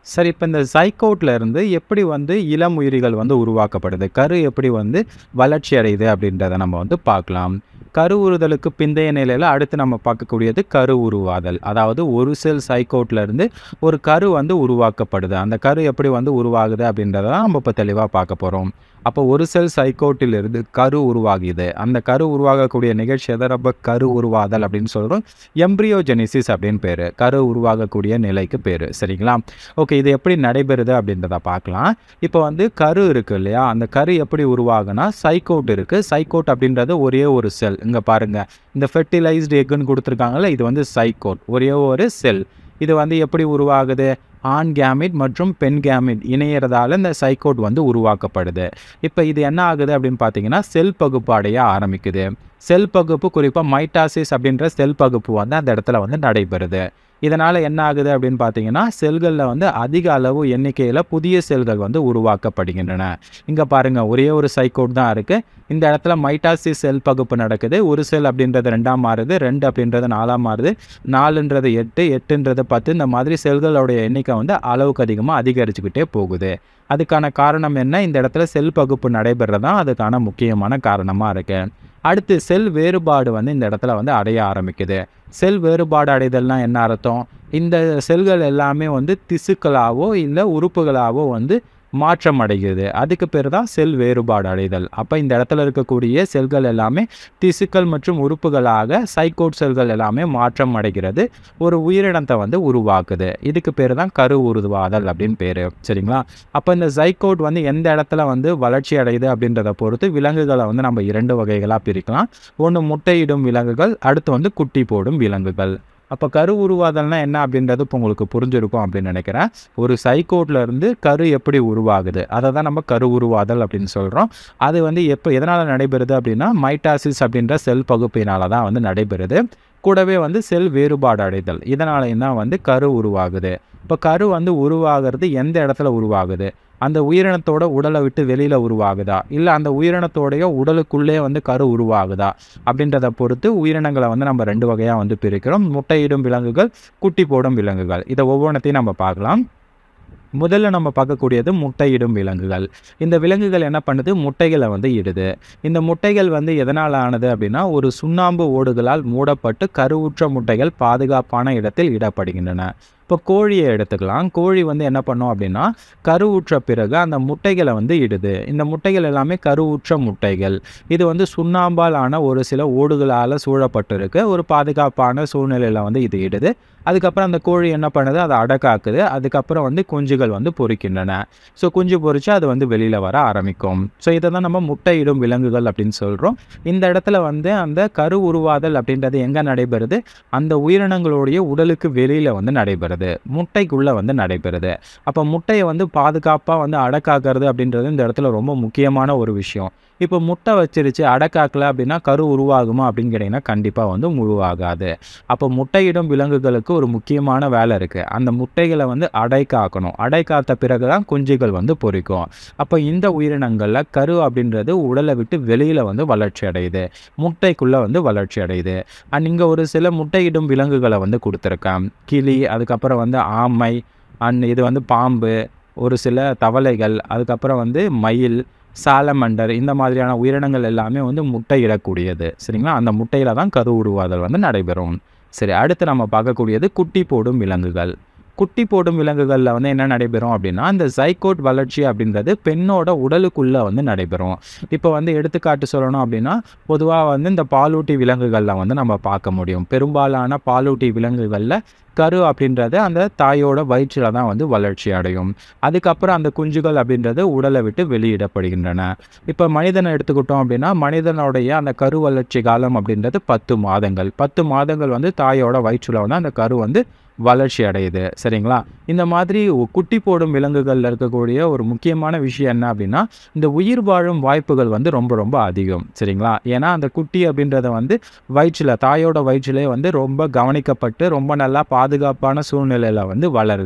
சரி இப்போ இந்த சைக்கோட்ல இருந்து எப்படி வந்து இளம் உயிரிகள் வந்து உருவாக்கப்படுது கரு எப்படி வந்து வளர்ச்சி அடையுது அப்படின்றத நம்ம வந்து பார்க்கலாம் கரு உறுதலுக்கு பிந்தைய நிலையில் அடுத்து நம்ம பார்க்கக்கூடியது கரு உருவாதல் அதாவது ஒரு செல் சைக்கோட்ல இருந்து ஒரு கரு வந்து உருவாக்கப்படுது அந்த கரு எப்படி வந்து உருவாகுது அப்படின்றத தான் நம்ம இப்போ தெளிவாக பார்க்க போகிறோம் அப்போ ஒரு செல் சைக்கோட்டிலிருந்து கரு உருவாகுது அந்த கரு உருவாகக்கூடிய நிகழ்ச்சி எதை நம்ம கரு உருவாதல் அப்படின்னு சொல்கிறோம் எம்ப்ரியோஜெனிசிஸ் அப்படின்னு பேர் கரு உருவாகக்கூடிய நிலைக்கு பேர் சரிங்களா ஓகே இது எப்படி நடைபெறுது அப்படின்றத பார்க்கலாம் இப்போ வந்து கரு இருக்கு இல்லையா அந்த கரு எப்படி உருவாகுனா சைக்கோட் இருக்குது சைக்கோட் அப்படின்றது ஒரே ஒரு செல் இங்கே பாருங்கள் இந்த ஃபெர்டிலைஸ்டு எக்குன்னு கொடுத்துருக்காங்கல்ல இது வந்து சைக்கோட் ஒரே ஒரு செல் இது வந்து எப்படி உருவாகுது ஆண் கேமிட் மற்றும் பெண் கேமிட் இணையறதால இந்த சைக்கோட் வந்து உருவாக்கப்படுது இப்போ இது என்ன ஆகுது அப்படின்னு பார்த்தீங்கன்னா செல் பகுப்பு அடைய ஆரம்பிக்குது செல் பகுப்பு குறிப்பாக மைட்டாசிஸ் அப்படின்ற செல் பகுப்பு வந்து அந்த இடத்துல வந்து நடைபெறுது இதனால் என்ன ஆகுது அப்படின்னு பார்த்தீங்கன்னா செல்களில் வந்து அதிக அளவு எண்ணிக்கையில் புதிய செல்கள் வந்து உருவாக்கப்படுகின்றன இங்கே பாருங்கள் ஒரே ஒரு சைக்கோட் தான் இருக்குது இந்த இடத்துல மைட்டாசிஸ் செல் பகுப்பு நடக்குது ஒரு செல் அப்படின்றது ரெண்டாம் மாறுது ரெண்டு அப்படின்றது நாலாம் மாறுது நாலுன்றது எட்டு எட்டுன்றது பத்து இந்த மாதிரி செல்களோடைய எண்ணிக்கை வந்து அளவுக்கு அதிகமாக அதிகரிச்சுக்கிட்டே போகுது அதுக்கான காரணம் என்ன இந்த இடத்துல செல் பகுப்பு நடைபெறது தான் அதுக்கான முக்கியமான காரணமாக இருக்குது அடுத்து செல் வேறுபாடு வந்து இந்த இடத்துல வந்து அடைய ஆரம்பிக்குது செல் வேறுபாடு அடைதல்னா என்ன அர்த்தம் இந்த செல்கள் எல்லாமே வந்து திசுக்களாவோ இல்லை உறுப்புகளாவோ வந்து மாற்றம் அடைகிறது அதுக்கு பேர் தான் செல் வேறுபாடு அடைதல் அப்போ இந்த இடத்துல இருக்கக்கூடிய செல்கள் எல்லாமே திசுக்கள் மற்றும் உறுப்புகளாக சைக்கோட் செல்கள் எல்லாமே மாற்றம் அடைகிறது ஒரு உயிரினத்தை வந்து உருவாக்குது இதுக்கு பேர் தான் கரு உருவாதல் அப்படின்னு பேர் சரிங்களா அப்போ இந்த சைக்கோட் வந்து எந்த இடத்துல வந்து வளர்ச்சி அடையுது அப்படின்றத பொறுத்து விலங்குகளை வந்து நம்ம இரண்டு வகைகளாக பிரிக்கலாம் ஒன்று முட்டையிடும் விலங்குகள் அடுத்து வந்து குட்டி போடும் விலங்குகள் அப்போ கரு உருவாதல்னா என்ன அப்படின்றது இப்போ உங்களுக்கு புரிஞ்சிருக்கும் அப்படின்னு நினைக்கிறேன் ஒரு சைக்கோட்ல இருந்து கரு எப்படி உருவாகுது அதை தான் நம்ம கரு உருவாதல் அப்படின்னு சொல்கிறோம் அது வந்து எப்போ எதனால் நடைபெறுது அப்படின்னா மைட்டாசிஸ் அப்படின்ற செல் பகுப்பினால தான் வந்து நடைபெறுது கூடவே வந்து செல் வேறுபாடு அடைதல் இதனால தான் வந்து கரு உருவாகுது இப்போ கரு வந்து உருவாகிறது எந்த இடத்துல உருவாகுது அந்த உயிரினத்தோட உடலை விட்டு வெளியில் உருவாகுதா இல்லை அந்த உயிரினத்தோடைய உடலுக்குள்ளே வந்து கரு உருவாகுதா அப்படின்றத பொறுத்து உயிரினங்களை வந்து நம்ம ரெண்டு வகையாக வந்து பிரிக்கிறோம் முட்டையிடும் விலங்குகள் குட்டி போடும் விலங்குகள் இதை ஒவ்வொன்றத்தையும் நம்ம பார்க்கலாம் முதல்ல நம்ம பார்க்கக்கூடியது முட்டையிடும் விலங்குகள் இந்த விலங்குகள் என்ன பண்ணுது முட்டைகளை வந்து இடுது இந்த முட்டைகள் வந்து எதனால் ஆனது அப்படின்னா ஒரு சுண்ணாம்பு ஓடுகளால் மூடப்பட்டு கருவுற்ற முட்டைகள் பாதுகாப்பான இடத்தில் இடப்படுகின்றன இப்போ கோழியை எடுத்துக்கலாம் கோழி வந்து என்ன பண்ணும் அப்படின்னா கருவுற்ற பிறகு அந்த முட்டைகளை வந்து இடுது இந்த முட்டைகள் எல்லாமே கருவுற்ற முட்டைகள் இது வந்து சுண்ணாம்பால் ஆன ஒரு சில ஓடுகளால் சூழப்பட்டிருக்கு ஒரு பாதுகாப்பான சூழ்நிலையில் வந்து இது இடுது அதுக்கப்புறம் அந்த கோழி என்ன பண்ணுது அதை அடக்காக்குது அதுக்கப்புறம் வந்து குஞ்சுகள் வந்து பொறிக்கின்றன ஸோ குஞ்சு பொறிச்சு அது வந்து வெளியில் வர ஆரம்பிக்கும் ஸோ இதை தான் நம்ம முட்டையிடும் விலங்குகள் அப்படின்னு சொல்கிறோம் இந்த இடத்துல வந்து அந்த கரு உருவாதல் அப்படின்றது எங்கே நடைபெறுது அந்த உயிரினங்களுடைய உடலுக்கு வெளியில் வந்து நடைபெறுது முட்டைக்குள்ளே வந்து நடைபெறுது அப்போ முட்டையை வந்து பாதுகாப்பாக வந்து அடக்காக்குறது அப்படின்றது இந்த இடத்துல ரொம்ப முக்கியமான ஒரு விஷயம் இப்போ முட்டை வச்சிருச்சு அடக்காக்கல அப்படின்னா கரு உருவாகுமா அப்படின்னு கேட்டிங்கன்னா கண்டிப்பாக வந்து உருவாகாது அப்போ முட்டையிடும் விலங்குகளுக்கு ஒரு முக்கியமான வேலை இருக்குது அந்த முட்டைகளை வந்து அடை காக்கணும் அடை காத்த பிறகு தான் குஞ்சுகள் வந்து பொரிக்கும் அப்போ இந்த உயிரினங்களில் கரு அப்படின்றது உடலை விட்டு வெளியில் வந்து வளர்ச்சி அடையுது முட்டைக்குள்ளே வந்து வளர்ச்சி அடையுது அண்ட் இங்கே ஒரு சில முட்டையிடும் விலங்குகளை வந்து கொடுத்துருக்கேன் கிளி அதுக்கப்புறம் வந்து ஆமை அண்ட் இது வந்து பாம்பு ஒரு சில தவளைகள் அதுக்கப்புறம் வந்து மயில் சாலமண்டர் இந்த மாதிரியான உயிரினங்கள் எல்லாமே வந்து முட்டையிடக்கூடியது சரிங்களா அந்த முட்டையில் தான் கரு உருவாதல் வந்து நடைபெறும் சரி அடுத்து நம்ம பார்க்கக்கூடியது குட்டி போடும் விலங்குகள் குட்டி போடும் விலங்குகளில் வந்து என்ன நடைபெறும் அப்படின்னா இந்த சைக்கோட் வளர்ச்சி அப்படின்றது பெண்ணோட உடலுக்குள்ளே வந்து நடைபெறும் இப்போ வந்து எடுத்துக்காட்டு சொல்லணும் அப்படின்னா பொதுவாக வந்து இந்த பாலூட்டி விலங்குகளில் வந்து நம்ம பார்க்க முடியும் பெரும்பாலான பாலூட்டி விலங்குகளில் கரு அப்படின்றது அந்த தாயோட வயிற்றில் தான் வந்து வளர்ச்சி அடையும் அதுக்கப்புறம் அந்த குஞ்சுகள் அப்படின்றது உடலை விட்டு வெளியிடப்படுகின்றன இப்போ மனிதனை எடுத்துக்கிட்டோம் அப்படின்னா மனிதனுடைய அந்த கரு வளர்ச்சி காலம் அப்படின்றது பத்து மாதங்கள் பத்து மாதங்கள் வந்து தாயோட வயிற்றில் வந்து அந்த கரு வந்து வளர்ச்சி அடையுது சரிங்களா இந்த மாதிரி ஒ- குட்டி போடும் விலங்குகளில் இருக்கக்கூடிய ஒரு முக்கியமான விஷயம் என்ன அப்படின்னா இந்த உயிர் வாழும் வாய்ப்புகள் வந்து ரொம்ப ரொம்ப அதிகம் சரிங்களா ஏன்னா அந்த குட்டி அப்படின்றத வந்து வயிற்றில் தாயோட வயிற்றிலே வந்து ரொம்ப கவனிக்கப்பட்டு ரொம்ப நல்லா பாதுகாப்பான சூழ்நிலையில் வந்து வளருது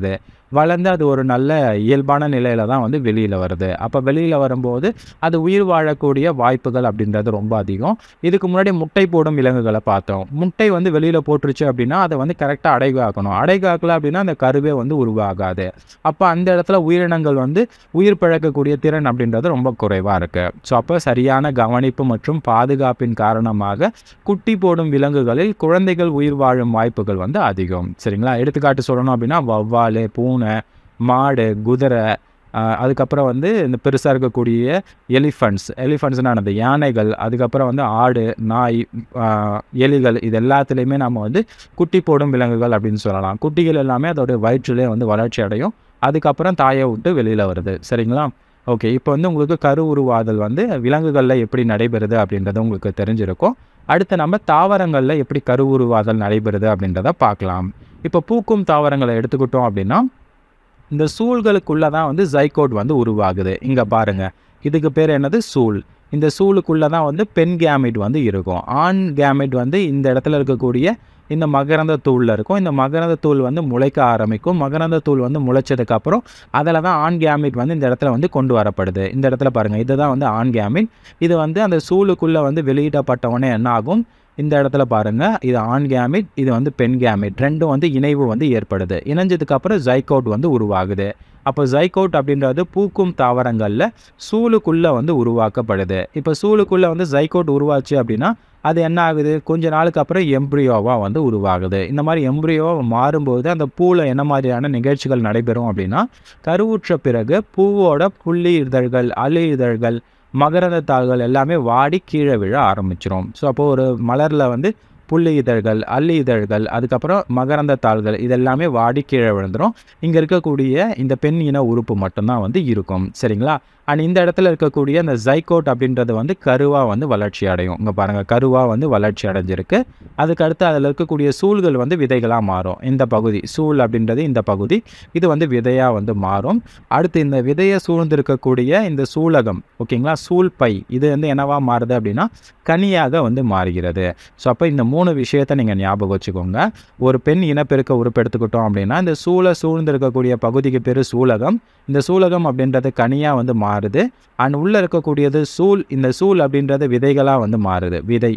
வளர்ந்து அது ஒரு நல்ல இயல்பான நிலையில தான் வந்து வெளியில் வருது அப்போ வெளியில் வரும்போது அது உயிர் வாழக்கூடிய வாய்ப்புகள் அப்படின்றது ரொம்ப அதிகம் இதுக்கு முன்னாடி முட்டை போடும் விலங்குகளை பார்த்தோம் முட்டை வந்து வெளியில் போட்டுருச்சு அப்படின்னா அதை வந்து கரெக்டாக அடை காக்கணும் அடை காக்கல அப்படின்னா அந்த கருவே வந்து உருவாகாது அப்போ அந்த இடத்துல உயிரினங்கள் வந்து உயிர் பிழைக்கக்கூடிய திறன் அப்படின்றது ரொம்ப குறைவாக இருக்குது ஸோ அப்போ சரியான கவனிப்பு மற்றும் பாதுகாப்பின் காரணமாக குட்டி போடும் விலங்குகளில் குழந்தைகள் உயிர் வாழும் வாய்ப்புகள் வந்து அதிகம் சரிங்களா எடுத்துக்காட்டு சொல்லணும் அப்படின்னா வவ்வால் பூனை மாடு குதிரை ஆஹ் அதுக்கப்புறம் வந்து இந்த பெருசாக இருக்கக்கூடிய எலிஃபண்ட்ஸ் எலிஃபண்ட்ஸ்னால் அந்த யானைகள் அதுக்கப்புறம் வந்து ஆடு நாய் ஆஹ் எலிகள் இது எல்லாத்துலேயுமே நம்ம வந்து குட்டி போடும் விலங்குகள் அப்படின்னு சொல்லலாம் குட்டிகள் எல்லாமே அதோடைய வயிற்றிலே வந்து வளர்ச்சி அடையும் அதுக்கப்புறம் தாயை விட்டு வெளியில் வருது சரிங்களா ஓகே இப்போ வந்து உங்களுக்கு கரு உருவாதல் வந்து விலங்குகளில் எப்படி நடைபெறுது அப்படின்றது உங்களுக்கு தெரிஞ்சிருக்கும் அடுத்து நம்ம தாவரங்களில் எப்படி கரு உருவாதல் நடைபெறுது அப்படின்றத பார்க்கலாம் இப்போ பூக்கும் தாவரங்களை எடுத்துக்கிட்டோம் அப்படின்னா இந்த சூழ்களுக்குள்ளே தான் வந்து ஜைகோட் வந்து உருவாகுது இங்கே பாருங்கள் இதுக்கு பேர் என்னது சூழ் இந்த சூளுக்குள்ளே தான் வந்து பெண் கேமிட் வந்து இருக்கும் ஆண் கேமிட் வந்து இந்த இடத்துல இருக்கக்கூடிய இந்த மகரந்த தூளில் இருக்கும் இந்த மகரந்த தூள் வந்து முளைக்க ஆரம்பிக்கும் மகரந்த தூள் வந்து முளைச்சதுக்கு அப்புறம் அதில் தான் ஆண் கேமிட் வந்து இந்த இடத்துல வந்து கொண்டு வரப்படுது இந்த இடத்துல பாருங்கள் இதுதான் வந்து ஆண் கேமிட் இது வந்து அந்த சூளுக்குள்ளே வந்து வெளியிடப்பட்ட உடனே என்ன ஆகும் இந்த இடத்துல பாருங்கள் இது ஆண் கேமிட் இது வந்து பெண் கேமிட் ரெண்டும் வந்து இணைவு வந்து ஏற்படுது இணைஞ்சதுக்கு அப்புறம் ஜைகோட் வந்து உருவாகுது அப்போ ஜைகோட் அப்படின்றது பூக்கும் தாவரங்களில் சூளுக்குள்ளே வந்து உருவாக்கப்படுது இப்போ சூளுக்குள்ளே வந்து ஜைகோட் உருவாச்சு அப்படின்னா அது என்ன ஆகுது கொஞ்ச நாளுக்கு அப்புறம் எம்ப்ரியோவாக வந்து உருவாகுது இந்த மாதிரி எம்ப்ரியோவாக மாறும்போது அந்த பூவில் என்ன மாதிரியான நிகழ்ச்சிகள் நடைபெறும் அப்படின்னா கருவுற்ற பிறகு பூவோட புள்ளி இதழ்கள் அலு இதழ்கள் மகரந்த தாள்கள் எல்லாமே வாடி கீழே விழ ஆரம்பிச்சிரும் ஸோ அப்போது ஒரு மலரில் வந்து புள்ளி இதழ்கள் அல்லி இதழ்கள் அதுக்கப்புறம் மகரந்த தாள்கள் இதெல்லாமே வாடி கீழே விழுந்துடும் இங்கே இருக்கக்கூடிய இந்த பெண் இன உறுப்பு மட்டும்தான் வந்து இருக்கும் சரிங்களா அண்ட் இந்த இடத்துல இருக்கக்கூடிய அந்த ஜைகோட் அப்படின்றது வந்து கருவாக வந்து வளர்ச்சி அடையும் இங்கே பாருங்கள் கருவாக வந்து வளர்ச்சி அடைஞ்சிருக்கு அதுக்கு அடுத்து அதில் இருக்கக்கூடிய சூழ்கள் வந்து விதைகளாக மாறும் இந்த பகுதி சூழ் அப்படின்றது இந்த பகுதி இது வந்து விதையாக வந்து மாறும் அடுத்து இந்த விதையை சூழ்ந்திருக்கக்கூடிய இந்த சூலகம் ஓகேங்களா சூழ் பை இது வந்து என்னவா மாறுது அப்படின்னா கனியாக வந்து மாறுகிறது ஸோ அப்போ இந்த மூணு விஷயத்தை நீங்கள் ஞாபகம் வச்சுக்கோங்க ஒரு பெண் இனப்பெருக்க உறுப்பு எடுத்துக்கிட்டோம் அப்படின்னா இந்த சூளை சூழ்ந்திருக்கக்கூடிய பகுதிக்கு பேர் சூலகம் இந்த சூலகம் அப்படின்றது கனியாக வந்து மாறுது அண்ட் உள்ளே இருக்கக்கூடியது சூல் இந்த சூல் அப்படின்றது விதைகளாக வந்து மாறுது விதை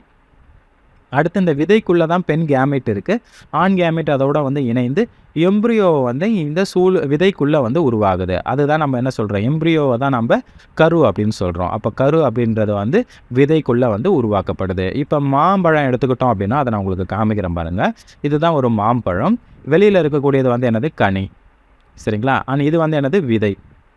அடுத்து இந்த விதைக்குள்ளே தான் பெண் கேமெட் இருக்குது ஆண் கேமெட் அதோட வந்து இணைந்து எம்ப்ரியோ வந்து இந்த சூழ் விதைக்குள்ளே வந்து உருவாகுது அதுதான் நம்ம என்ன சொல்கிறோம் எம்ப்ரியோவை தான் நம்ம கரு அப்படின்னு சொல்கிறோம் அப்போ கரு அப்படின்றது வந்து விதைக்குள்ளே வந்து உருவாக்கப்படுது இப்போ மாம்பழம் எடுத்துக்கிட்டோம் அப்படின்னா அதை நான் உங்களுக்கு காமிக்கிறேன் பாருங்கள் இதுதான் ஒரு மாம்பழம் வெளியில் இருக்கக்கூடியது வந்து என்னது கனி சரிங்களா ஆனால் இது வந்து என்னது விதை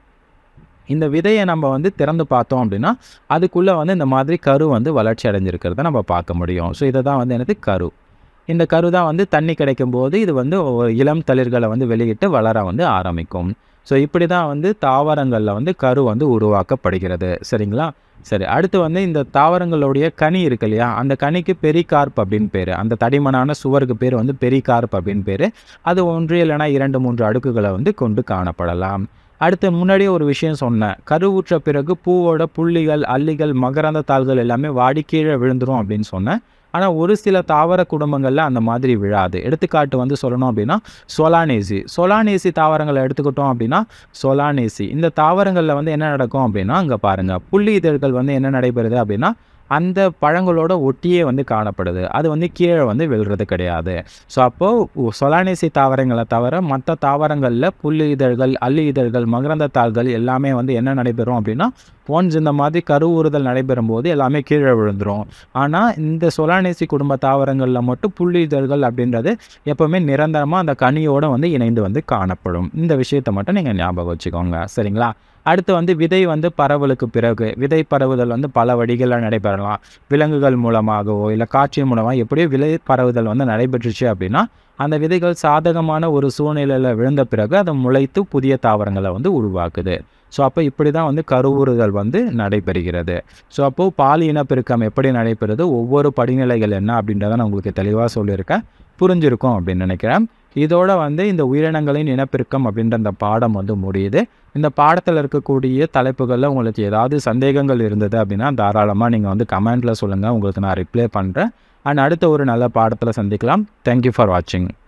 இந்த விதையை நம்ம வந்து திறந்து பார்த்தோம் அப்படின்னா அதுக்குள்ளே வந்து இந்த மாதிரி கரு வந்து வளர்ச்சி அடைஞ்சிருக்கிறத நம்ம பார்க்க முடியும் ஸோ இதை தான் வந்து என்னது கரு இந்த கரு தான் வந்து தண்ணி கிடைக்கும் போது இது வந்து ஒரு இளம் தளிர்களை வந்து வெளியிட்டு வளர வந்து ஆரம்பிக்கும் ஸோ இப்படி தான் வந்து தாவரங்களில் வந்து கரு வந்து உருவாக்கப்படுகிறது சரிங்களா சரி அடுத்து வந்து இந்த தாவரங்களுடைய கனி இருக்கு இல்லையா அந்த கனிக்கு பெரிகார்ப் அப்படின்னு பேர் அந்த தடிமனான சுவருக்கு பேர் வந்து பெரிகார்ப் அப்படின்னு பேர் அது ஒன்று இல்லைனா இரண்டு மூன்று அடுக்குகளை வந்து கொண்டு காணப்படலாம் அடுத்து முன்னாடியே ஒரு விஷயம் சொன்னேன் கருவுற்ற பிறகு பூவோட புள்ளிகள் அல்லிகள் மகரந்த தாள்கள் எல்லாமே வாடி கீழே விழுந்துரும் அப்படின்னு சொன்னேன் ஆனால் ஒரு சில தாவர குடும்பங்களில் அந்த மாதிரி விழாது எடுத்துக்காட்டு வந்து சொல்லணும் அப்படின்னா சொலானேசி சொலானேசி தாவரங்களை எடுத்துக்கிட்டோம் அப்படின்னா சொலானேசி இந்த தாவரங்களில் வந்து என்ன நடக்கும் அப்படின்னா அங்கே பாருங்கள் புள்ளி இதழ்கள் வந்து என்ன நடைபெறுது அப்படின்னா அந்த பழங்களோட ஒட்டியே வந்து காணப்படுது அது வந்து கீழே வந்து விழுறது கிடையாது ஸோ அப்போது சொலானேசி தாவரங்களை தவிர மற்ற தாவரங்களில் புல்லு இதழ்கள் அல்லி இதழ்கள் மகரந்த தாள்கள் எல்லாமே வந்து என்ன நடைபெறும் அப்படின்னா ஒன்ஸ் இந்த மாதிரி கருவுறுதல் நடைபெறும் போது எல்லாமே கீழே விழுந்துரும் ஆனால் இந்த சொலானேசி குடும்ப தாவரங்களில் மட்டும் புள்ளி இதழ்கள் அப்படின்றது எப்போவுமே நிரந்தரமாக அந்த கனியோட வந்து இணைந்து வந்து காணப்படும் இந்த விஷயத்தை மட்டும் நீங்கள் ஞாபகம் வச்சுக்கோங்க சரிங்களா அடுத்து வந்து விதை வந்து பரவலுக்கு பிறகு விதை பரவுதல் வந்து பல வழிகளில் நடைபெறலாம் விலங்குகள் மூலமாகவோ இல்லை காட்சி மூலமாக எப்படியோ விதை பரவுதல் வந்து நடைபெற்றுச்சு அப்படின்னா அந்த விதைகள் சாதகமான ஒரு சூழ்நிலையில் விழுந்த பிறகு அதை முளைத்து புதிய தாவரங்களை வந்து உருவாக்குது ஸோ அப்போ இப்படி தான் வந்து கருவுறுதல் வந்து நடைபெறுகிறது ஸோ அப்போது பால் இனப்பெருக்கம் எப்படி நடைபெறுது ஒவ்வொரு படிநிலைகள் என்ன அப்படின்றத நான் உங்களுக்கு தெளிவாக சொல்லியிருக்கேன் புரிஞ்சிருக்கும் அப்படின்னு நினைக்கிறேன் இதோட வந்து இந்த உயிரினங்களின் இனப்பெருக்கம் அப்படின்ற அந்த பாடம் வந்து முடியுது இந்த பாடத்தில் இருக்கக்கூடிய தலைப்புகளில் உங்களுக்கு ஏதாவது சந்தேகங்கள் இருந்தது அப்படின்னா தாராளமாக நீங்கள் வந்து கமெண்ட்டில் சொல்லுங்கள் உங்களுக்கு நான் ரிப்ளை பண்ணுறேன் அண்ட் அடுத்த ஒரு நல்ல பாடத்தில் சந்திக்கலாம் தேங்க்யூ ஃபார் வாட்சிங்